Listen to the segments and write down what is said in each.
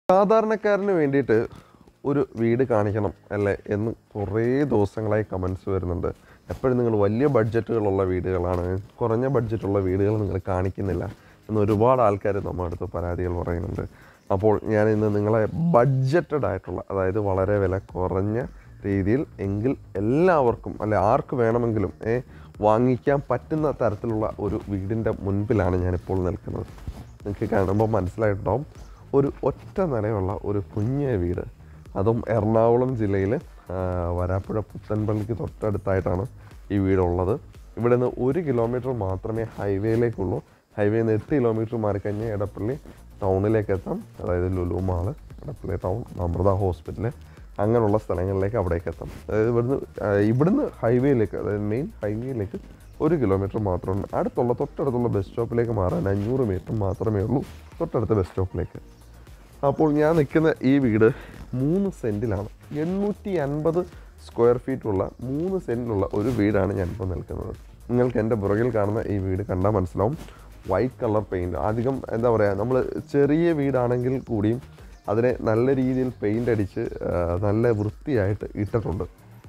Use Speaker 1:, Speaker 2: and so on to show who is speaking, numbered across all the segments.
Speaker 1: സാധാരണക്കാരന് വേണ്ടിയിട്ട് ഒരു വീട് കാണിക്കണം അല്ലേ എന്ന് കുറേ ദിവസങ്ങളായി കമൻസ് വരുന്നുണ്ട് എപ്പോഴും നിങ്ങൾ വലിയ ബഡ്ജറ്റുകളുള്ള വീടുകളാണ് കുറഞ്ഞ ബഡ്ജറ്റുള്ള വീടുകൾ നിങ്ങൾ കാണിക്കുന്നില്ല എന്ന് ഒരുപാട് ആൾക്കാർ നമ്മുടെ അടുത്ത് പരാതികൾ പറയുന്നുണ്ട് അപ്പോൾ ഞാൻ ഇന്ന് നിങ്ങളെ ബഡ്ജറ്റഡ് ആയിട്ടുള്ള അതായത് വളരെ വില കുറഞ്ഞ രീതിയിൽ എങ്കിൽ എല്ലാവർക്കും അല്ലെ ആർക്ക് വേണമെങ്കിലും ഏ, വാങ്ങിക്കാൻ പറ്റുന്ന തരത്തിലുള്ള ഒരു വീടിൻ്റെ മുൻപിലാണ് ഞാനിപ്പോൾ നിൽക്കുന്നത് നിങ്ങൾക്ക് കാണുമ്പോൾ മനസ്സിലായിട്ടുണ്ടാവും ഒരു ഒറ്റ നിലയുള്ള ഒരു കുഞ്ഞ വീട് അതും എറണാകുളം ജില്ലയിൽ വരാപ്പുഴ പുത്തൻപള്ളിക്ക് തൊട്ടടുത്തായിട്ടാണ് ഈ വീടുള്ളത് ഇവിടെ നിന്ന് ഒരു കിലോമീറ്റർ മാത്രമേ ഹൈവേയിലേക്കുള്ളൂ ഹൈവേയിൽ നിന്ന് എട്ട് കിലോമീറ്റർ മാറിക്കഴിഞ്ഞാൽ എടപ്പള്ളി ടൗണിലേക്ക് എത്താം അതായത് Lulu mall Edappally town Amrita hospital അങ്ങനെയുള്ള സ്ഥലങ്ങളിലേക്ക് അവിടേക്ക് എത്താം അതായത് ഇവിടുന്ന് ആ, ഇവിടുന്ന് ഹൈവേയിലേക്ക് അതായത് മെയിൻ ഹൈവേയിലേക്ക് ഒരു കിലോമീറ്റർ മാത്രമാണ് അടുത്തുള്ള തൊട്ടടുത്തുള്ള ബസ് സ്റ്റോപ്പിലേക്ക് മാറാൻ അഞ്ഞൂറ് മീറ്റർ മാത്രമേ ഉള്ളൂ തൊട്ടടുത്ത ബസ് സ്റ്റോപ്പിലേക്ക് അപ്പോൾ ഞാൻ നിൽക്കുന്ന ഈ വീട് മൂന്ന് സെൻറ്റിലാണ് എണ്ണൂറ്റി അൻപത് സ്ക്വയർ ഫീറ്റുള്ള മൂന്ന് സെൻറ്റിലുള്ള ഒരു വീടാണ് ഞാനിപ്പോൾ നിൽക്കുന്നത് നിങ്ങൾക്ക് എൻ്റെ പുറകിൽ കാണുന്ന ഈ വീട് കണ്ടാൽ മനസ്സിലാവും വൈറ്റ് കളർ പെയിൻറ് അധികം എന്താ പറയുക നമ്മൾ ചെറിയ വീടാണെങ്കിൽ കൂടിയും അതിനെ നല്ല രീതിയിൽ പെയിൻ്റ് അടിച്ച് ആ, നല്ല വൃത്തിയായിട്ട് ഇട്ടിട്ടുണ്ട്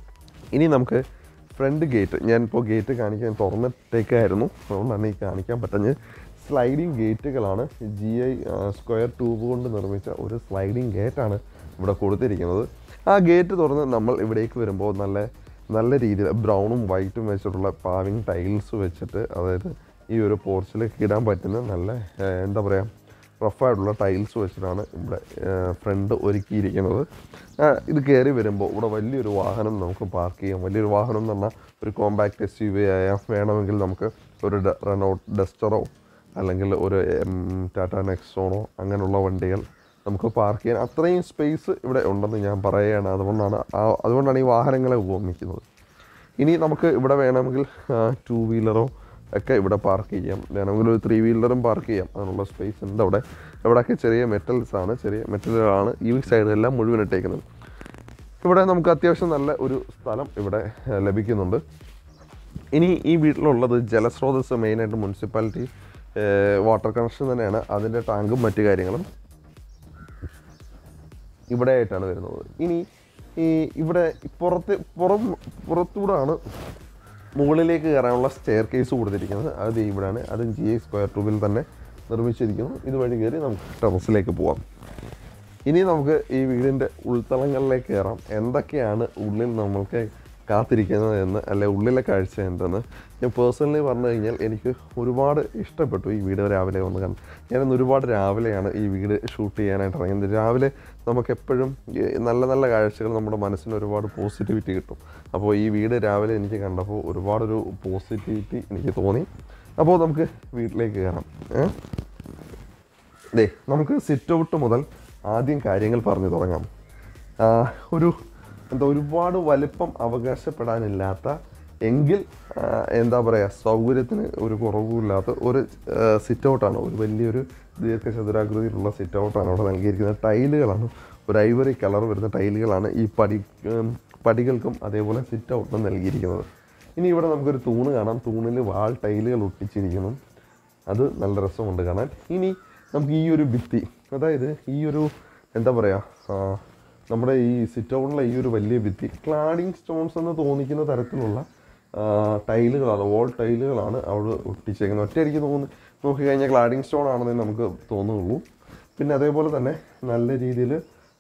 Speaker 1: ഇനി നമുക്ക് ഫ്രണ്ട് ഗേറ്റ് ഞാനിപ്പോൾ ഗേറ്റ് കാണിക്കാൻ തുറന്നിട്ടേക്കായിരുന്നു അതുകൊണ്ടാണ് ഈ കാണിക്കാൻ പറ്റുന്നത് സ്ലൈഡിങ് ഗേറ്റുകളാണ് ജി ഐ സ്ക്വയർ ട്യൂബ് കൊണ്ട് നിർമ്മിച്ച ഒരു സ്ലൈഡിങ് ഗേറ്റാണ് ഇവിടെ കൊടുത്തിരിക്കുന്നത് ആ ഗേറ്റ് തുറന്ന് നമ്മൾ ഇവിടേക്ക് വരുമ്പോൾ നല്ല നല്ല രീതിയിൽ ബ്രൗണും വൈറ്റും വെച്ചിട്ടുള്ള പാവിങ് ടൈൽസ് വെച്ചിട്ട് അതായത് ഈ ഒരു പോർച്ചിലേക്ക് ഇടാൻ പറ്റുന്ന നല്ല ആ, എന്താ പറയുക റഫായിട്ടുള്ള ടൈൽസ് വെച്ചിട്ടാണ് ഇവിടെ ഫ്രണ്ട് ഒരുക്കിയിരിക്കുന്നത് ആ, ഇത് കയറി വരുമ്പോൾ ഇവിടെ വലിയൊരു വാഹനം നമുക്ക് പാർക്ക് ചെയ്യാം വലിയൊരു വാഹനം എന്ന് പറഞ്ഞാൽ ഒരു കോമ്പാക്ട് എസ് യു വി ആയ വേണമെങ്കിൽ നമുക്ക് ഒരു ഡ- റെനോട്ട് ഡസ്റ്ററോ അല്ലെങ്കിൽ ഒരു എം, ടാറ്റ നെക്സോണോ അങ്ങനെയുള്ള വണ്ടികൾ നമുക്ക് പാർക്ക് ചെയ്യാൻ അത്രയും സ്പേസ് ഇവിടെ ഉണ്ടെന്ന് ഞാൻ പറയുകയാണ് അതുകൊണ്ടാണ് ആ അതുകൊണ്ടാണ് ഈ വാഹനങ്ങളെ ഉപയോഗിക്കുന്നത് ഇനി നമുക്ക് ഇവിടെ വേണമെങ്കിൽ ടു വീലറോ ഒക്കെ ഇവിടെ പാർക്ക് ചെയ്യാം വേണമെങ്കിൽ ഒരു ത്രീ വീലറും പാർക്ക് ചെയ്യാം അതിനുള്ള സ്പേസ് ഉണ്ട് അവിടെ ഇവിടെയൊക്കെ ചെറിയ മെറ്റൽസ് ആണ് ചെറിയ മെറ്റലുകളാണ് ഈ സൈഡിലെല്ലാം മുഴുവൻ ഇട്ടേക്കുന്നത് ഇവിടെ നമുക്ക് അത്യാവശ്യം നല്ല ഒരു സ്ഥലം ഇവിടെ ആ, ലഭിക്കുന്നുണ്ട് ഇനി ഈ വീട്ടിലുള്ളത് ജലസ്രോതസ് മെയിനായിട്ട് മുനിസിപ്പാലിറ്റി വാട്ടർ കണക്ഷൻ തന്നെയാണ് അതിൻ്റെ ടാങ്കും മറ്റു കാര്യങ്ങളും ഇവിടെ ആയിട്ടാണ് വരുന്നത് ഇനി ഈ ഇവിടെ പുറത്ത് പുറം പുറത്തൂടാണ് മുകളിലേക്ക് കയറാനുള്ള സ്റ്റെയർ കേസ് കൊടുത്തിരിക്കുന്നത് അത് ഇവിടെയാണ് അത് ജി ഐ സ്ക്വയർ ട്യൂബിൽ തന്നെ നിർമ്മിച്ചിരിക്കുന്നു ഇതുവഴി കയറി നമുക്ക് ടെറസിലേക്ക് പോവാം ഇനി നമുക്ക് ഈ വീടിൻ്റെ ഉൾത്തളങ്ങളിലേക്ക് കയറാം എന്തൊക്കെയാണ് ഉള്ളിൽ നമ്മൾക്ക് കാത്തിരിക്കുന്നത് എന്ന് അല്ലെ ഉള്ളിലെ കാഴ്ച എന്തെന്ന് ഞാൻ പേഴ്സണലി പറഞ്ഞു കഴിഞ്ഞാൽ എനിക്ക് ഒരുപാട് ഇഷ്ടപ്പെട്ടു ഈ വീട് രാവിലെ വന്ന് കണ്ട് ഞാനിന്ന് ഒരുപാട് രാവിലെയാണ് ഈ വീട് ഷൂട്ട് ചെയ്യാനായിട്ട് ഇറങ്ങുന്നത് രാവിലെ നമുക്ക് എപ്പോഴും ഈ നല്ല നല്ല കാഴ്ചകൾ നമ്മുടെ മനസ്സിന് ഒരുപാട് പോസിറ്റിവിറ്റി കിട്ടും അപ്പോൾ ഈ വീട് രാവിലെ എനിക്ക് കണ്ടപ്പോൾ ഒരുപാടൊരു പോസിറ്റിവിറ്റി എനിക്ക് തോന്നി അപ്പോൾ നമുക്ക് വീട്ടിലേക്ക് കയറാം ഏഹ് ദേ നമുക്ക് സിറ്റ് ഔട്ട് മുതൽ ആദ്യം കാര്യങ്ങൾ പറഞ്ഞു തുടങ്ങാം ആ, ഒരു എന്താ ഒരുപാട് വലിപ്പം അവകാശപ്പെടാനില്ലാത്ത എങ്കിൽ ആ, എന്താ പറയുക സൗകര്യത്തിന് ഒരു കുറവുമില്ലാത്ത ഒരു സിറ്റ് ഔട്ടാണ് ഒരു വലിയൊരു ദീർഘചതുരാകൃതിയിലുള്ള സിറ്റ് ഔട്ടാണ് അവിടെ നൽകിയിരിക്കുന്നത് ടൈലുകളാണ് ഒരു ഐവറി കളർ വരുന്ന ടൈലുകളാണ് ഈ പടി ഉം, പടികൾക്കും അതേപോലെ സിറ്റ് ഔട്ടിനും നൽകിയിരിക്കുന്നത് ഇനി ഇവിടെ നമുക്കൊരു തൂണ് കാണാം തൂണിൽ വാൾ ടൈലുകൾ ഒട്ടിച്ചിരിക്കുന്നു അത് നല്ല രസമുണ്ട് കാണാൻ ഇനി നമുക്ക് ഈ ഒരു ഭിത്തി അതായത് ഈ ഒരു എന്താ പറയുക നമ്മുടെ ഈ സിറ്റ് ഔട്ടിലെ ഈ ഒരു വലിയ ഭിത്തി ക്ലാഡിങ് സ്റ്റോൺസ് എന്ന് തോന്നിക്കുന്ന തരത്തിലുള്ള ആ, ടൈലുകളാണ് വോൾ ടൈലുകളാണ് അവിടെ ഒട്ടിച്ചേക്കുന്നത് ഒറ്റയടിക്ക് തോന്നി നോക്കിക്കഴിഞ്ഞാൽ ക്ലാഡിങ് സ്റ്റോൺ ആണെന്നേ നമുക്ക് തോന്നുള്ളൂ പിന്നെ അതേപോലെ തന്നെ നല്ല രീതിയിൽ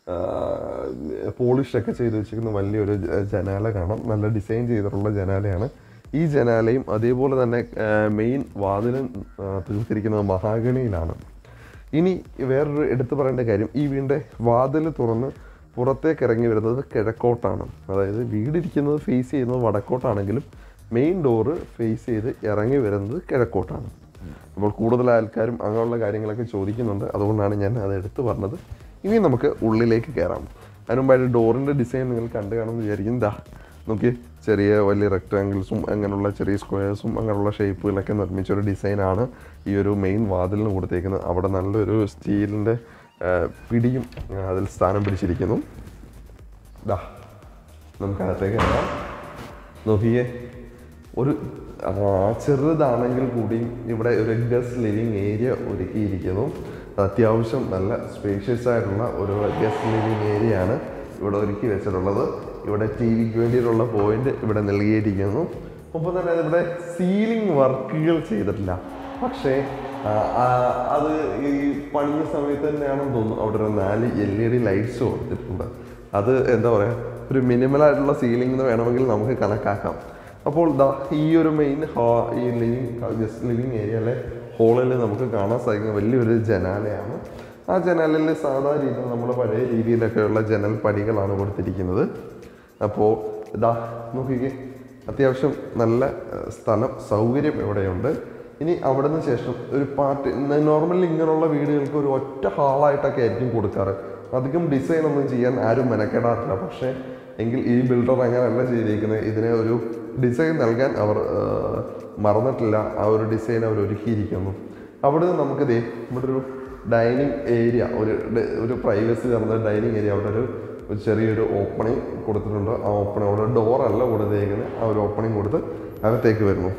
Speaker 1: പോളിഷൊക്കെ ചെയ്ത് വെച്ചിരിക്കുന്ന വലിയൊരു ജ- ജനാല കാണാം നല്ല ഡിസൈൻ ചെയ്തിട്ടുള്ള ജനാലയാണ് ഈ ജനാലയും അതേപോലെ തന്നെ മെയിൻ വാതിലും ആ, തീർത്തിരിക്കുന്നത് മഹാഗണിയിലാണ് ഇനി വേറൊരു എടുത്തു പറയേണ്ട കാര്യം ഈ വീടിൻ്റെ വാതിൽ തുറന്ന് പുറത്തേക്ക് ഇറങ്ങി വരുന്നത് കിഴക്കോട്ടാണ് അതായത് വീടിരിക്കുന്നത് ഫേസ് ചെയ്യുന്നത് വടക്കോട്ടാണെങ്കിലും മെയിൻ ഡോറ് ഫേസ് ചെയ്ത് ഇറങ്ങി വരുന്നത് കിഴക്കോട്ടാണ് അപ്പോൾ കൂടുതൽ ആൾക്കാരും അങ്ങനെയുള്ള കാര്യങ്ങളൊക്കെ ചോദിക്കുന്നുണ്ട് അതുകൊണ്ടാണ് ഞാൻ അത് എടുത്തു പറഞ്ഞത് ഇനി നമുക്ക് ഉള്ളിലേക്ക് കയറാം അതിന് മുമ്പായിട്ട് ഡോറിൻ്റെ ഡിസൈൻ നിങ്ങൾ കണ്ടു കാണുമെന്ന് വിചാരിക്കും ദാ നോക്കി ചെറിയ വലിയ റെക്ടാങ്കിൾസും അങ്ങനെയുള്ള ചെറിയ സ്ക്വയേഴ്സും അങ്ങനെയുള്ള ഷേപ്പുകളൊക്കെ നിർമ്മിച്ച ഒരു ഡിസൈനാണ് ഈ ഒരു മെയിൻ വാതിലിന് കൊടുത്തേക്കുന്നത് അവിടെ നല്ലൊരു സ്റ്റീലിൻ്റെ പിടിയും ആ, അതിൽ സ്ഥാനം പിടിച്ചിരിക്കുന്നു ദാ നമുക്ക് അകത്തേക്ക് കയറാം നോക്കിയേ ഒരു ആ, ചെറുതാണെങ്കിൽ കൂടിയും ഇവിടെ ഒരു ഗസ് ലിവിങ് ഏരിയ ഒരുക്കിയിരിക്കുന്നു അത്യാവശ്യം നല്ല സ്പേഷ്യസ് ആയിട്ടുള്ള ഒരു ഗസ്റ്റ് ലിവിങ് ഏരിയ ആണ് ഇവിടെ ഒരുക്കി വെച്ചിട്ടുള്ളത് ഇവിടെ ടി വിക്ക് വേണ്ടിയിട്ടുള്ള പോയിന്റ് ഇവിടെ നൽകിയിരിക്കുന്നു ഒപ്പം തന്നെ ഇവിടെ സീലിംഗ് വർക്കുകൾ ചെയ്തിട്ടില്ല പക്ഷേ ആ, ആ, അത് ഈ പണിയ സമയത്ത് തന്നെയാണെന്ന് തോന്നുന്നു അവിടെ ഒരു നാല് എൽ ഇ ഡി ലൈറ്റ്സ് കൊടുത്തിട്ടുണ്ട് അത് എന്താ പറയുക ഒരു മിനിമൽ ആയിട്ടുള്ള സീലിംഗ് എന്ന് വേണമെങ്കിൽ നമുക്ക് കണക്കാക്കാം അപ്പോൾ ദാ ഈ ഒരു മെയിൻ ഹാ ഈ ലിവിങ് ഗസ്റ്റ് ലിവിങ് ഏരിയയിലെ ഹോളിൽ നമുക്ക് കാണാൻ സാധിക്കുന്ന വലിയൊരു ജനാലയാണ് ആ ജനാലിൽ സാധാ രീതിയിൽ നമ്മുടെ പഴയ രീതിയിലൊക്കെയുള്ള ജനൽ പടികളാണ് കൊടുത്തിരിക്കുന്നത് അപ്പോൾ ഇതാ നോക്കിക്കേ അത്യാവശ്യം നല്ല ഏഹ്, സ്ഥലം സൗകര്യം ഇവിടെയുണ്ട് ഇനി അവിടെ നിന്ന് ശേഷം ഒരു പാർട്ടി നോർമലി ഇങ്ങനെയുള്ള വീടുകൾക്ക് ഒരു ഒറ്റ ഹാളായിട്ടൊക്കെ ആയിരിക്കും കൊടുക്കാറ് അധികം ഡിസൈൻ ഒന്നും ചെയ്യാൻ ആരും മെനക്കെടാറില്ല പക്ഷേ എങ്കിൽ ഈ ബിൽഡർ അങ്ങനെയല്ല ചെയ്തിരിക്കുന്നത് ഇതിനെ ഒരു ഡിസൈൻ നൽകാൻ അവർ ഏഹ്, മറന്നിട്ടില്ല ആ ഒരു ഡിസൈൻ അവർ ഒരുക്കിയിരിക്കുന്നു അവിടെ നിന്ന് നമുക്ക് ദേ ഇവിടെ ഒരു ഡൈനിങ് ഏരിയ ഒരു ഡ- ഒരു പ്രൈവസി നടന്ന ഡൈനിങ് ഏരിയ അവിടെ ഒരു ഒരു ചെറിയൊരു ഓപ്പണിംഗ് കൊടുത്തിട്ടുണ്ട് ആ ഓപ്പണിംഗ് അവിടെ ഡോറല്ല കൊടുത്തേക്കുന്നത് ആ ഒരു ഓപ്പണിംഗ് കൊടുത്ത് അകത്തേക്ക് വരുന്നു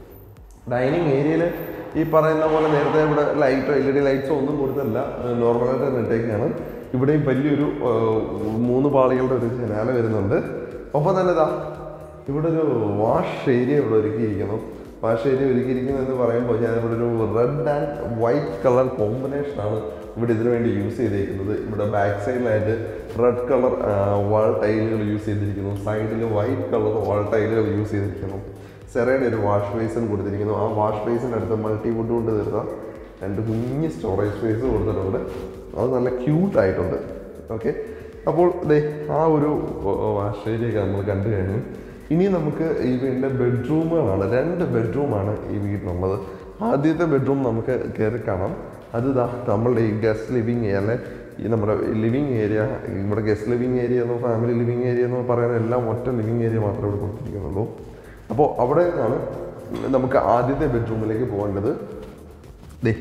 Speaker 1: ഡൈനിങ് ഏരിയയിൽ ഈ പറയുന്ന പോലെ നേരത്തെ ഇവിടെ ലൈറ്റോ എൽ ഇ ഡി ലൈറ്റ്സോ ഒന്നും കൊടുത്തല്ല നോർമലായിട്ട് തന്നെ ഇട്ടേക്കാണ് ഇവിടെയും വലിയൊരു ആ, മൂന്ന് പാളികളുടെ ഒരു ജനാല വരുന്നുണ്ട് ഒപ്പം തന്നെ ഇതാ ഇവിടെ ഒരു വാഷ് ഏരിയ ഇവിടെ ഒരുക്കിയിരിക്കുന്നു വാഷ് ഏരിയ ഒരുക്കിയിരിക്കുന്നത് എന്ന് പറയുമ്പോൾ ഞാൻ ഇവിടെ ഒരു റെഡ് ആൻഡ് വൈറ്റ് കളർ കോമ്പിനേഷനാണ് ഇവിടെ ഇതിനു വേണ്ടി യൂസ് ചെയ്തിരിക്കുന്നത് ഇവിടെ ബാക്ക് സൈഡിലായിട്ട് റെഡ് കളർ വാൾ ടൈലുകൾ യൂസ് ചെയ്തിരിക്കുന്നു സൈഡിൽ വൈറ്റ് കളർ വാൾ ടൈലുകൾ യൂസ് ചെയ്തിരിക്കുന്നു സെറയുടെ ഒരു വാഷ് ബേസിൻ കൊടുത്തിരിക്കുന്നു ആ വാഷ് ബേസിൻ്റെ അടുത്ത് മൾട്ടി വുഡ് കൊണ്ട് തീർത്ത രണ്ട് കുഞ്ഞ് സ്റ്റോറേജ് സ്പേസ് കൊടുത്തിട്ടുണ്ട് അത് നല്ല ക്യൂട്ട് ആയിട്ടുണ്ട് ഓക്കെ അപ്പോൾ ദേ ആ ഒരു വാഷ് ഏരിയ നമ്മൾ കണ്ടു കഴിഞ്ഞു ഇനി നമുക്ക് ഈ വീടിൻ്റെ ബെഡ്റൂമുകളാണ് രണ്ട് ബെഡ്റൂമാണ് ഈ വീട്ടിലുള്ളത് ആദ്യത്തെ ബെഡ്റൂം നമുക്ക് കയറി കാണാം അത് ദാ നമ്മളുടെ ഈ ഗസ്റ്റ് ലിവിങ് ഏരിയയിലെ ഈ നമ്മുടെ ലിവിങ് ഏരിയ ഇവിടെ ഗസ്റ്റ് ലിവിങ് ഏരിയ എന്നോ ഫാമിലി ലിവിങ് ഏരിയ എന്നോ പറയുന്ന എല്ലാം ഒറ്റ ലിവിങ് ഏരിയ മാത്രമേ ഇവിടെ കൊടുത്തിരിക്കുന്നുള്ളൂ അപ്പോൾ അവിടെ നിന്നാണ് നമുക്ക് ആദ്യത്തെ ബെഡ്റൂമിലേക്ക് പോകേണ്ടത് ദേ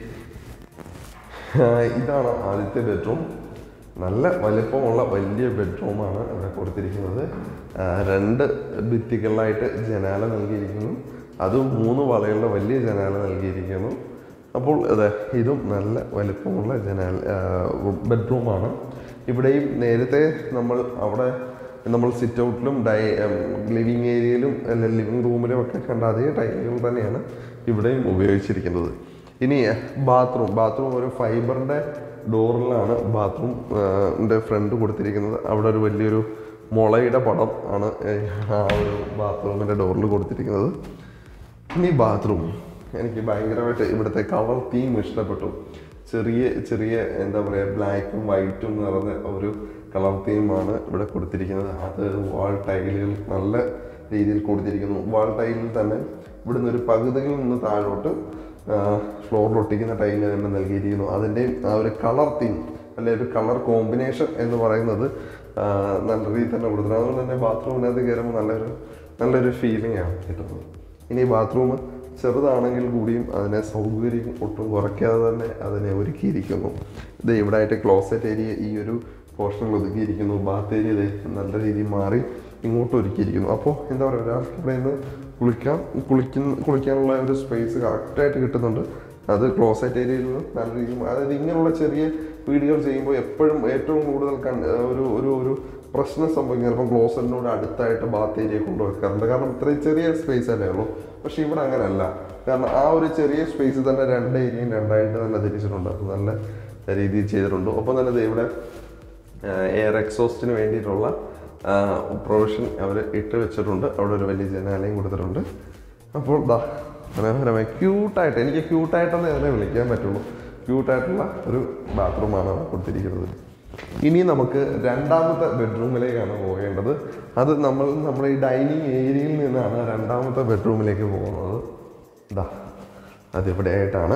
Speaker 1: ആഹ് ഇതാണ് ആദ്യത്തെ ബെഡ്റൂം നല്ല വലിപ്പമുള്ള വലിയ ബെഡ്റൂമാണ് ഇവിടെ കൊടുത്തിരിക്കുന്നത് ആഹ് രണ്ട് ഭിത്തികളിലായിട്ട് ജനാല നൽകിയിരിക്കുന്നു അതും മൂന്ന് വളയുള്ള വലിയ ജനാല നൽകിയിരിക്കുന്നു അപ്പോൾ അതെ ഇതും നല്ല വലിപ്പമുള്ള ജനാല ബെഡ്റൂമാണ് ഇവിടെയും നേരത്തെ നമ്മൾ അവിടെ നമ്മൾ സിറ്റ് ഔട്ടിലും ഡൈ ലിവിങ് ഏരിയയിലും അല്ല ലിവിങ് റൂമിലും ഒക്കെ കണ്ട അതേ ടൈലുകൾ തന്നെയാണ് ഇവിടെയും ഉപയോഗിച്ചിരിക്കുന്നത് ഇനി ബാത്റൂം ബാത്റൂം ഒരു ഫൈബറിൻ്റെ ഡോറിലാണ് ബാത്റൂം ഫ്രണ്ട് കൊടുത്തിരിക്കുന്നത് അവിടെ ഒരു വലിയൊരു മുളയുടെ പടം ആണ് ഏഹ്, ആ ഒരു ബാത്റൂമിൻ്റെ ഡോറിൽ കൊടുത്തിരിക്കുന്നത് ഇനി ബാത്റൂം എനിക്ക് ഭയങ്കരമായിട്ട് ഇവിടുത്തെ കളർ തീം ഇഷ്ടപ്പെട്ടു ചെറിയ ചെറിയ എന്താ പറയുക ബ്ലാക്കും വൈറ്റും നിറഞ്ഞ ഒരു കളർ തീമാണ് ഇവിടെ കൊടുത്തിരിക്കുന്നത് അത് വാൾ ടൈലുകൾ നല്ല രീതിയിൽ കൊടുത്തിരിക്കുന്നു വാൾ ടൈലിൽ തന്നെ ഇവിടുന്ന് ഒരു പകുതിയിൽ നിന്ന് താഴോട്ട് ഫ്ലോറിൽ ഒട്ടിക്കുന്ന ടൈല് തന്നെ നൽകിയിരിക്കുന്നു അതിൻ്റെ ആ ഒരു കളർ തീം അല്ലെ ഒരു കളർ കോമ്പിനേഷൻ എന്ന് പറയുന്നത് ആ, നല്ല രീതിയിൽ തന്നെ കൊടുത്തിട്ടുണ്ട് അതുകൊണ്ട് തന്നെ ബാത്റൂമിനകത്ത് കയറുമ്പോൾ നല്ലൊരു നല്ലൊരു ഫീലിംഗ് ആണ് കിട്ടുന്നത് ഇനി ബാത്റൂം ചെറുതാണെങ്കിൽ കൂടിയും അതിനെ സൗകര്യം ഒട്ടും കുറയ്ക്കാതെ തന്നെ അതിനെ ഒരുക്കിയിരിക്കുന്നു ഇത് ഇവിടെ ആയിട്ട് ക്ലോസറ്റ് ഏരിയ ഈ ഒരു പോർഷനിൽ ഒതുക്കിയിരിക്കുന്നു ബാത്ത് ഏരിയ ഇത് നല്ല രീതിയിൽ മാറി ഇങ്ങോട്ട് ഒരുക്കിയിരിക്കുന്നു അപ്പോൾ എന്താ പറയുക ഒരാൾക്ക് ഇവിടെ നിന്ന് കുളിക്കാം കുളിക്കുന്ന കുളിക്കാനുള്ള ഒരു സ്പേസ് കറക്റ്റായിട്ട് കിട്ടുന്നുണ്ട് അത് ക്ലോസറ്റ് ഏരിയയിൽ നിന്ന് നല്ല രീതിയിൽ അതായത് ഇങ്ങനെയുള്ള ചെറിയ വീടുകൾ ചെയ്യുമ്പോൾ എപ്പോഴും ഏറ്റവും കൂടുതൽ കൺ- ഒരു ഒരു ഒരു പ്രശ്നം സംഭവിക്കും ചിലപ്പം ക്ലോസറ്റിനോട് അടുത്തായിട്ട് ബാത്ത് ഏരിയ കൊണ്ടുവെക്കാറുണ്ട് കാരണം ഇത്രയും ചെറിയ സ്പേസ് അല്ലേ ഉള്ളൂ പക്ഷെ ഇവിടെ അങ്ങനെയല്ല കാരണം ആ ഒരു ചെറിയ സ്പേസ് തന്നെ രണ്ട് ഏരിയയും രണ്ടായിട്ട് തന്നെ തിരിച്ചിട്ടുണ്ട് അത് നല്ല രീതിയിൽ ചെയ്തിട്ടുണ്ട് ഒപ്പം തന്നെ ദേ ഇവിടെ എയർ എക്സോസ്റ്റിന് വേണ്ടിയിട്ടുള്ള പ്രൊവിഷൻ അവർ ഇട്ട് വെച്ചിട്ടുണ്ട് അവിടെ ഒരു വലിയ ജനാലയും കൊടുത്തിട്ടുണ്ട് അപ്പോൾ ദാ മനോഹരമായി ക്യൂട്ടായിട്ട് എനിക്ക് ക്യൂട്ടായിട്ടെന്ന് അതിനെ വിളിക്കാൻ പറ്റുള്ളൂ ക്യൂട്ടായിട്ടുള്ള ഒരു ബാത്റൂമാണ് അവിടെ കൊടുത്തിരിക്കുന്നത് ഇനി നമുക്ക് രണ്ടാമത്തെ ബെഡ്റൂമിലേക്കാണ് പോകേണ്ടത് അത് നമ്മൾ നമ്മുടെ ഈ ഡൈനിങ് ഏരിയയിൽ നിന്നാണ് രണ്ടാമത്തെ ബെഡ്റൂമിലേക്ക് പോകുന്നത് ഇതാ അതിവിടെ ആയിട്ടാണ്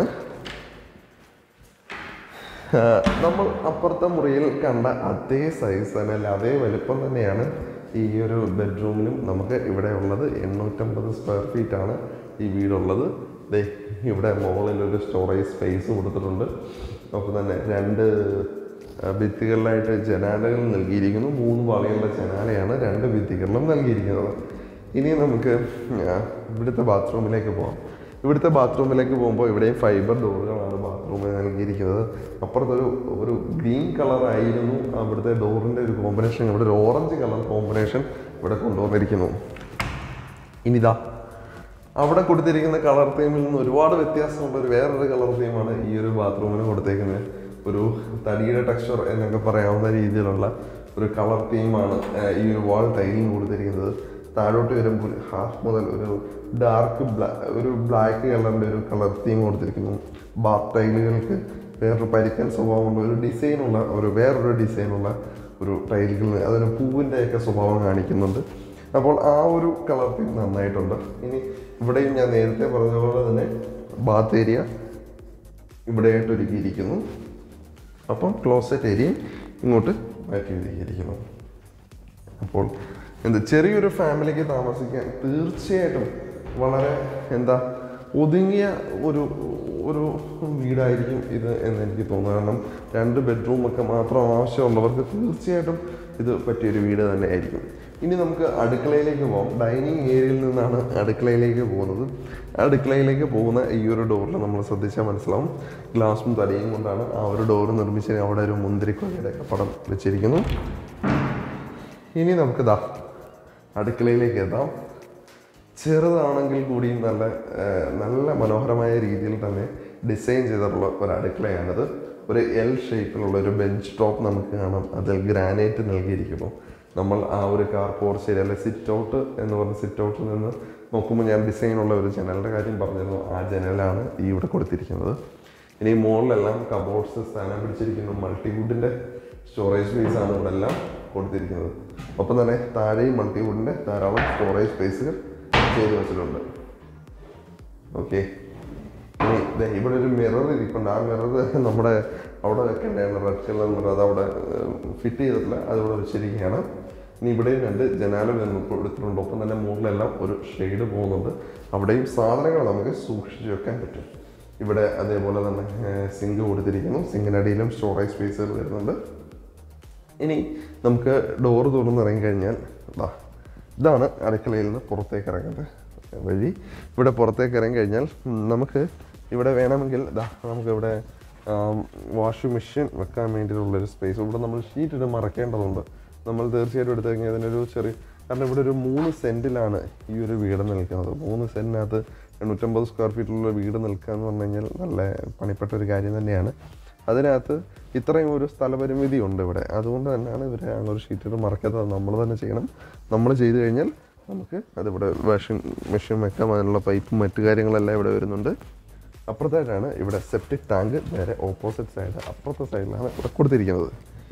Speaker 1: ആഹ് നമ്മൾ അപ്പുറത്തെ മുറിയിൽ കണ്ട അതേ സൈസ് തന്നെ അല്ല അതേ വലുപ്പം തന്നെയാണ് ഈ ഒരു ബെഡ്റൂമിലും നമുക്ക് ഇവിടെ ഉള്ളത് എണ്ണൂറ്റമ്പത് സ്ക്വയർ ഫീറ്റ് ആണ് ഈ വീടുള്ളത് ദേ ഇവിടെ മുകളിൽ ഒരു സ്റ്റോറേജ് സ്പേസ് കൊടുത്തിട്ടുണ്ട് ഒപ്പം തന്നെ രണ്ട് ആ, ഭിത്തികളിലായിട്ട് ജനാലകൾ നൽകിയിരിക്കുന്നു മൂന്ന് പാളികളുടെ ജനാലയാണ് രണ്ട് ഭിത്തികളിലും നൽകിയിരിക്കുന്നത് ഇനി നമുക്ക് ആ, ഇവിടുത്തെ ബാത്റൂമിലേക്ക് പോകാം ഇവിടുത്തെ ബാത്റൂമിലേക്ക് പോകുമ്പോൾ ഇവിടെയും ഫൈബർ ഡോറുകളാണ് ബാത്റൂമിൽ നൽകിയിരിക്കുന്നത് അപ്പുറത്തൊരു ഒരു ഗ്രീൻ കളർ ആയിരുന്നു അവിടുത്തെ ഡോറിൻ്റെ ഒരു കോമ്പിനേഷൻ ഇവിടെ ഒരു ഓറഞ്ച് കളർ കോമ്പിനേഷൻ ഇവിടെ കൊണ്ടുവന്നിരിക്കുന്നു ഇനിതാ അവിടെ കൊടുത്തിരിക്കുന്ന കളർ തീമിൽ നിന്ന് ഒരുപാട് വ്യത്യാസമുള്ള ഒരു വേറൊരു കളർ തീമാണ് ഈ ഒരു ബാത്റൂമിന് കൊടുത്തേക്കുന്നത് ഒരു തടിയുടെ ടെക്സ്ചർ എന്നൊക്കെ പറയാവുന്ന രീതിയിലുള്ള ഒരു കളർ തീമാണ് ഈ ഒരു വാൾ ടൈലിന് കൊടുത്തിരിക്കുന്നത് താഴോട്ട് വരുമ്പോൾ ഹാഫ് മുതൽ ഒരു ഡാർക്ക് ബ്ലാ ഒരു ബ്ലാക്ക് കളറിൻ്റെ ഒരു കളർ തീം കൊടുത്തിരിക്കുന്നു ബാത്ത് ടൈലുകൾക്ക് വേറൊരു പരിക്കൻ സ്വഭാവമുള്ള ഒരു ഡിസൈനുള്ള ഒരു വേറൊരു ഡിസൈനുള്ള ഒരു ടൈലുകൾ അതൊരു പൂവിൻ്റെയൊക്കെ സ്വഭാവം കാണിക്കുന്നുണ്ട് അപ്പോൾ ആ ഒരു കളർ തീം നന്നായിട്ടുണ്ട് ഇനി ഇവിടെയും ഞാൻ നേരത്തെ പറഞ്ഞ പോലെ തന്നെ ബാത്ത് ഏരിയ ഇവിടെയായിട്ട് ഒരുക്കിയിരിക്കുന്നു അപ്പം ക്ലോസറ്റ് ഏരിയയും ഇങ്ങോട്ട് മാറ്റി ഒരുക്കിയിരിക്കുന്നു അപ്പോൾ എന്താ ചെറിയൊരു ഫാമിലിക്ക് താമസിക്കാൻ തീർച്ചയായിട്ടും വളരെ എന്താ ഒതുങ്ങിയ ഒരു ഒരു വീടായിരിക്കും ഇത് എന്ന് എനിക്ക് തോന്നുന്നു കാരണം രണ്ട് ബെഡ്റൂമൊക്കെ മാത്രം ആവശ്യമുള്ളവർക്ക് തീർച്ചയായിട്ടും ഇത് പറ്റിയൊരു വീട് തന്നെ ആയിരിക്കും ഇനി നമുക്ക് അടുക്കളയിലേക്ക് പോകാം ഡൈനിങ് ഏരിയയിൽ നിന്നാണ് അടുക്കളയിലേക്ക് പോകുന്നത് അടുക്കളയിലേക്ക് പോകുന്ന ഈ ഒരു ഡോറിൽ നമ്മൾ ശ്രദ്ധിച്ചാൽ മനസ്സിലാവും ഗ്ലാസും തടിയും കൊണ്ടാണ് ആ ഒരു ഡോർ നിർമ്മിച്ച് അവിടെ ഒരു മുന്തിരിക്കൊലയുടെ ഒക്കെ പടം വെച്ചിരിക്കുന്നു ഇനി നമുക്ക് ദാ അടുക്കളയിലേക്ക് എത്താം ചെറുതാണെങ്കിൽ കൂടിയും നല്ല ആ, നല്ല മനോഹരമായ രീതിയിൽ തന്നെ ഡിസൈൻ ചെയ്തിട്ടുള്ള ഒരു അടുക്കളയാണിത് ഒരു എൽ ഷേപ്പിലുള്ള ഒരു ബെഞ്ച് ടോപ്പ് നമുക്ക് കാണാം അതിൽ ഗ്രാനൈറ്റ് നൽകിയിരിക്കുന്നു നമ്മൾ ആ ഒരു കാർ പോർച്ച് അല്ലെ സിറ്റ് ഔട്ട് എന്ന് പറഞ്ഞ സിറ്റ് ഔട്ടിൽ നിന്ന് നോക്കുമ്പോൾ ഞാൻ ഡിസൈനുള്ള ഒരു ജനലിൻ്റെ കാര്യം പറഞ്ഞിരുന്നു ആ ജനലാണ് ഈ ഇവിടെ കൊടുത്തിരിക്കുന്നത് ഇനി മുകളിലെല്ലാം കബോർഡ്സ് സ്ഥാനം പിടിച്ചിരിക്കുന്നു മൾട്ടിവുഡിൻ്റെ സ്റ്റോറേജ് സ്പേസ് ആണ് ഇവിടെ എല്ലാം കൊടുത്തിരിക്കുന്നത് ഒപ്പം തന്നെ താഴെയും മൾട്ടിവുഡിൻ്റെ ധാരാളം സ്റ്റോറേജ് സ്പേസുകൾ ചെയ്തു വെച്ചിട്ടുണ്ട് ഓക്കെ ഇനി ദേ ഇവിടെ ഒരു മിറർ ഇരിപ്പുണ്ട് ആ മിറർ നമ്മുടെ അവിടെ വെക്കേണ്ടതാണ് റെഡ് കളർ മിറർ അത് അവിടെ ഫിറ്റ് ചെയ്തിട്ടില്ല അത് ഇവിടെ വെച്ചിരിക്കുകയാണ് ഇനി ഇവിടെയും രണ്ട് ജനാലും എടുത്തിട്ടുണ്ട് ഒപ്പം തന്നെ മുകളിലെല്ലാം ഒരു ഷെയ്ഡ് പോകുന്നുണ്ട് അവിടെയും സാധനങ്ങൾ നമുക്ക് സൂക്ഷിച്ച് വെക്കാൻ പറ്റും ഇവിടെ അതേപോലെ തന്നെ സിങ്ക് കൊടുത്തിരിക്കുന്നു സിങ്കിനടിയിലും സ്റ്റോറേജ് സ്പേസുകൾ വരുന്നുണ്ട് ഇനി നമുക്ക് ഡോറ് തുറന്ന് ഇറങ്ങി കഴിഞ്ഞാൽ ദാ ഇതാണ് അടുക്കളയിൽ നിന്ന് പുറത്തേക്ക് ഇറങ്ങുന്നത് വഴി ഇവിടെ പുറത്തേക്ക് ഇറങ്ങി കഴിഞ്ഞാൽ ഉം, നമുക്ക് ഇവിടെ വേണമെങ്കിൽ ദാ നമുക്കിവിടെ വാഷിംഗ് മെഷീൻ വെക്കാൻ വേണ്ടിയിട്ടുള്ളൊരു സ്പേസ് ഇവിടെ നമ്മൾ ഷീറ്റ് ഇട്ട് മറക്കേണ്ടതുണ്ട് നമ്മൾ തീർച്ചയായിട്ടും എടുത്തു കഴിഞ്ഞാൽ അതിനൊരു ചെറിയ കാരണം ഇവിടെ ഒരു മൂന്ന് സെൻറ്റിലാണ് ഈ ഒരു വീട് നിൽക്കുന്നത് മൂന്ന് സെൻറ്റിനകത്ത് എണ്ണൂറ്റമ്പത് സ്ക്വയർ ഫീറ്റിലുള്ള വീട് നിൽക്കുക എന്ന് പറഞ്ഞു കഴിഞ്ഞാൽ നല്ല പണിപ്പെട്ട ഒരു കാര്യം തന്നെയാണ് അതിനകത്ത് ഇത്രയും ഒരു സ്ഥലപരിമിതി ഉണ്ട് ഇവിടെ അതുകൊണ്ട് തന്നെയാണ് ഇവരെ ആ ഒരു ഷീറ്റിട്ട് മറക്കാത്തത് നമ്മൾ തന്നെ ചെയ്യണം നമ്മൾ ചെയ്ത് കഴിഞ്ഞാൽ നമുക്ക് അതിവിടെ വാഷിംഗ് മെഷീൻ വെക്കാം അതിനുള്ള പൈപ്പും മറ്റു കാര്യങ്ങളെല്ലാം ഇവിടെ വരുന്നുണ്ട് അപ്പുറത്തായിട്ടാണ് ഇവിടെ സെപ്റ്റിക് ടാങ്ക് നേരെ ഓപ്പോസിറ്റ് സൈഡ് അപ്പുറത്തെ സൈഡിലാണ് ഇവിടെ കൊടുത്തിരിക്കുന്നത്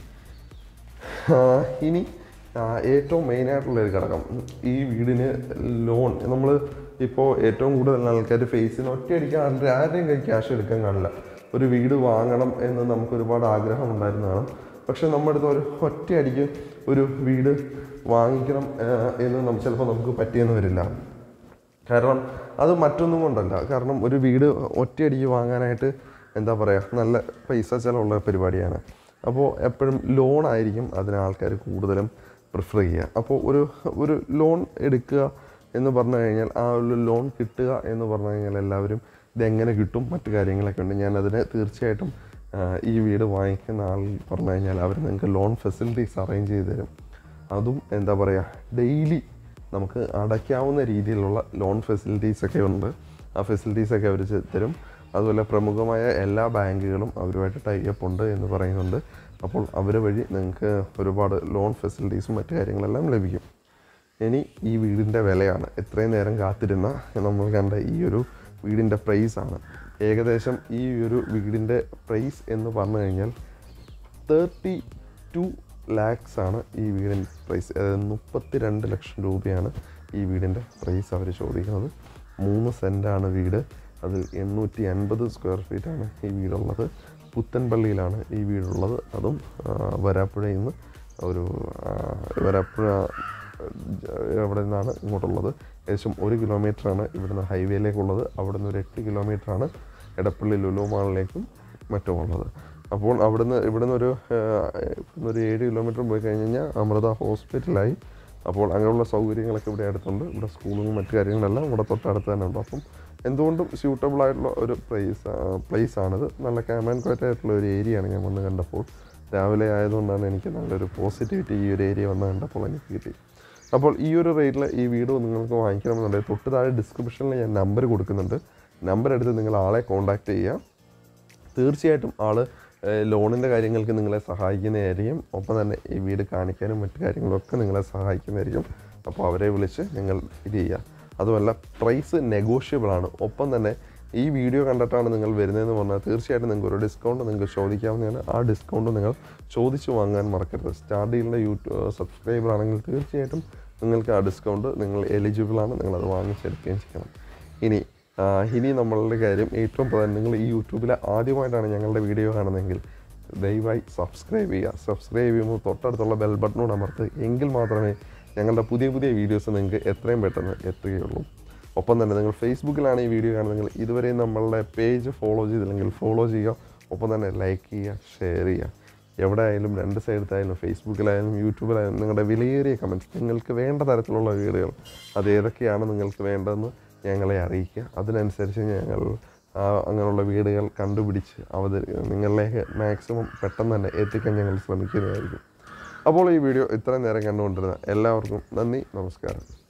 Speaker 1: ആ, ഇനി ആ, ഏറ്റവും മെയിനായിട്ടുള്ള ഒരു ഘടകം ഈ വീടിന് ലോൺ നമ്മൾ ഇപ്പോൾ ഏറ്റവും കൂടുതൽ ആൾക്കാർ ഫേസിന് ഒറ്റയടിക്ക് ആരുടെ ആരുടെയും കൈ ക്യാഷ് എടുക്കാൻ കാണില്ല ഒരു വീട് വാങ്ങണം എന്ന് നമുക്ക് ഒരുപാട് ആഗ്രഹം ഉണ്ടായിരുന്നതാണ് പക്ഷെ നമ്മുടെ അടുത്ത് ഒരു ഒറ്റയടിക്ക് ഒരു വീട് വാങ്ങിക്കണം ആ, എന്ന് നമുക്ക് ചിലപ്പോൾ നമുക്ക് പറ്റിയെന്ന് വരില്ല കാരണം അത് മറ്റൊന്നും കൊണ്ടല്ല കാരണം ഒരു വീട് ഒറ്റയടിക്ക് വാങ്ങാനായിട്ട് എന്താ പറയുക നല്ല പൈസ ചിലവുള്ള പരിപാടിയാണ് അപ്പോൾ എപ്പോഴും ലോൺ ആയിരിക്കും അതിന് ആൾക്കാർ കൂടുതലും പ്രിഫർ ചെയ്യുക അപ്പോൾ ഒരു ഒരു ലോൺ എടുക്കുക എന്ന് പറഞ്ഞു കഴിഞ്ഞാൽ ആ ഒരു ലോൺ കിട്ടുക എന്ന് പറഞ്ഞു കഴിഞ്ഞാൽ എല്ലാവരും ഇതെങ്ങനെ കിട്ടും മറ്റു കാര്യങ്ങളൊക്കെ ഉണ്ട് ഞാൻ അതിന് തീർച്ചയായിട്ടും ആ, ഈ വീട് വാങ്ങിക്കുന്ന ആൾ പറഞ്ഞു കഴിഞ്ഞാൽ അവർ നിങ്ങൾക്ക് ലോൺ ഫെസിലിറ്റീസ് അറേഞ്ച് ചെയ്ത് തരും അതും എന്താ പറയുക ഡെയിലി നമുക്ക് അടയ്ക്കാവുന്ന രീതിയിലുള്ള ലോൺ ഫെസിലിറ്റീസ് ഒക്കെ ഉണ്ട് ആ ഫെസിലിറ്റീസ് ഒക്കെ അവർ തരും അതുപോലെ പ്രമുഖമായ എല്ലാ ബാങ്കുകളും അവരുമായിട്ട് ടൈപ്പ് ഉണ്ട് എന്ന് പറയുന്നുണ്ട് അപ്പോൾ അവർ വഴി നിങ്ങൾക്ക് ഒരുപാട് ലോൺ ഫെസിലിറ്റീസും മറ്റു കാര്യങ്ങളെല്ലാം ലഭിക്കും ഇനി ഈ വീടിൻ്റെ വിലയാണ് എത്രയും നേരം കാത്തിരുന്ന നമ്മൾ കണ്ട ഈ ഒരു വീടിൻ്റെ പ്രൈസാണ് ഏകദേശം ഈ ഒരു വീടിൻ്റെ പ്രൈസ് എന്ന് പറഞ്ഞു കഴിഞ്ഞാൽ തേർട്ടി ടു ലാക്സ് ആണ് ഈ വീടിൻ്റെ പ്രൈസ് അതായത് മുപ്പത്തി രണ്ട് ലക്ഷം രൂപയാണ് ഈ വീടിൻ്റെ പ്രൈസ് അവർ ചോദിക്കുന്നത് മൂന്ന് സെൻറ്റാണ് വീട് അതിൽ എണ്ണൂറ്റി അൻപത് സ്ക്വയർ ഫീറ്റാണ് ഈ വീടുള്ളത് പുത്തൻപള്ളിയിലാണ് ഈ വീടുള്ളത് അതും ആ, വരാപ്പുഴയിൽ നിന്ന് ഒരു ആ, വരാപ്പുഴ അവിടെ നിന്നാണ് ഇങ്ങോട്ടുള്ളത് ഏകദേശം ഒരു കിലോമീറ്ററാണ് ഇവിടുന്ന് ഹൈവേയിലേക്കുള്ളത് അവിടെ നിന്ന് ഒരു എട്ട് കിലോമീറ്ററാണ് എടപ്പള്ളി ലുലു മാളിലേക്കും മറ്റും ഉള്ളത് അപ്പോൾ അവിടുന്ന് ഇവിടുന്ന് ഒരു ആ, ഇവിടുന്ന് ഒരു ഏഴ് കിലോമീറ്റർ പോയി കഴിഞ്ഞ് കഴിഞ്ഞാൽ അമൃത ഹോസ്പിറ്റലായി അപ്പോൾ അങ്ങനെയുള്ള സൗകര്യങ്ങളൊക്കെ ഇവിടെ അടുത്തുണ്ട് ഇവിടെ സ്കൂളും മറ്റു കാര്യങ്ങളെല്ലാം ഇവിടെ തൊട്ടടുത്ത് തന്നെ ഉണ്ട് അപ്പം എന്തുകൊണ്ടും സ്യൂട്ടബിൾ ആയിട്ടുള്ള ഒരു പ്ലേസ് പ്ലേസ് ആണിത് നല്ല കാമാൻ ക്വയറ്റ് ആയിട്ടുള്ള ഒരു ഏരിയയാണ് ഞാൻ വന്ന് കണ്ടപ്പോൾ രാവിലെ ആയതുകൊണ്ടാണ് എനിക്ക് നല്ലൊരു പോസിറ്റിവിറ്റി ഈ ഒരു ഏരിയ വന്ന് കണ്ടപ്പോൾ എനിക്ക് കിട്ടി അപ്പോൾ ഈ ഒരു റേറ്റിൽ ഈ വീട് നിങ്ങൾക്ക് വാങ്ങിക്കണമെന്നുണ്ടെങ്കിൽ തൊട്ട് താഴെ ഡിസ്ക്രിപ്ഷനിൽ ഞാൻ നമ്പർ കൊടുക്കുന്നുണ്ട് നമ്പർ എടുത്ത് നിങ്ങൾ ആളെ കോൺടാക്റ്റ് ചെയ്യുക തീർച്ചയായിട്ടും ആൾ ലോണിൻ്റെ കാര്യങ്ങൾക്ക് നിങ്ങളെ സഹായിക്കുന്നതായിരിക്കും ഒപ്പം തന്നെ ഈ വീട് കാണിക്കാനും മറ്റു കാര്യങ്ങളൊക്കെ നിങ്ങളെ സഹായിക്കുന്നതായിരിക്കും അപ്പോൾ അവരെ വിളിച്ച് നിങ്ങൾ ഇത് ചെയ്യുക അതുമല്ല പ്രൈസ് നെഗോഷ്യബിൾ ആണ് ഒപ്പം തന്നെ ഈ വീഡിയോ കണ്ടിട്ടാണ് നിങ്ങൾ വരുന്നതെന്ന് പറഞ്ഞാൽ തീർച്ചയായിട്ടും നിങ്ങൾക്ക് ഒരു ഡിസ്കൗണ്ട് നിങ്ങൾക്ക് ചോദിക്കാവുന്നതാണ് ആ ഡിസ്കൗണ്ട് നിങ്ങൾ ചോദിച്ചു വാങ്ങാൻ മറക്കരുത് സ്റ്റാർ ഡീലിൻ്റെ യൂട്യൂബ് സബ്സ്ക്രൈബർ ആണെങ്കിൽ തീർച്ചയായിട്ടും നിങ്ങൾക്ക് ആ ഡിസ്കൗണ്ട് നിങ്ങൾ എലിജിബിൾ ആണ് നിങ്ങളത് വാങ്ങിച്ചെടുക്കുകയും ചെയ്യണം ഇനി ആ, ഇനി നമ്മളുടെ കാര്യം ഏറ്റവും പ്രധാനം നിങ്ങൾ ഈ യൂട്യൂബിൽ ആദ്യമായിട്ടാണ് ഞങ്ങളുടെ വീഡിയോ കാണുന്നതെങ്കിൽ ദയവായി സബ്സ്ക്രൈബ് ചെയ്യുക സബ്സ്ക്രൈബ് ചെയ്യുമ്പോൾ തൊട്ടടുത്തുള്ള ബെൽ ബട്ടണോട് അമർത്ത് എങ്കിൽ മാത്രമേ ഞങ്ങളുടെ പുതിയ പുതിയ വീഡിയോസ് നിങ്ങൾക്ക് എത്രയും പെട്ടെന്ന് എത്തുകയുള്ളൂ ഒപ്പം തന്നെ നിങ്ങൾ ഫേസ്ബുക്കിലാണ് ഈ വീഡിയോ കാണുന്നതെങ്കിൽ ഇതുവരെ നമ്മളുടെ പേജ് ഫോളോ ചെയ്തില്ലെങ്കിൽ ഫോളോ ചെയ്യുക ഒപ്പം തന്നെ ലൈക്ക് ചെയ്യുക ഷെയർ ചെയ്യുക എവിടെ ആയാലും രണ്ട് സൈഡത്തായാലും ഫേസ്ബുക്കിലായാലും യൂട്യൂബിലായാലും നിങ്ങളുടെ വിലയേറിയ കമൻറ്റ്സ് നിങ്ങൾക്ക് വേണ്ട തരത്തിലുള്ള വീഡിയോകൾ അത് ഏതൊക്കെയാണ് നിങ്ങൾക്ക് വേണ്ടതെന്ന് ഞങ്ങളെ അറിയിക്കുക അതിനനുസരിച്ച് ഞങ്ങൾ ആ, അങ്ങനെയുള്ള വീടുകൾ കണ്ടുപിടിച്ച് അവതരി നിങ്ങളിലേക്ക് മാക്സിമം പെട്ടെന്ന് തന്നെ എത്തിക്കാൻ ഞങ്ങൾ ശ്രമിക്കുന്നതായിരിക്കും അപ്പോൾ ഈ വീഡിയോ ഇത്രയും നേരം കണ്ടുകൊണ്ടിരുന്ന എല്ലാവർക്കും നന്ദി നമസ്കാരം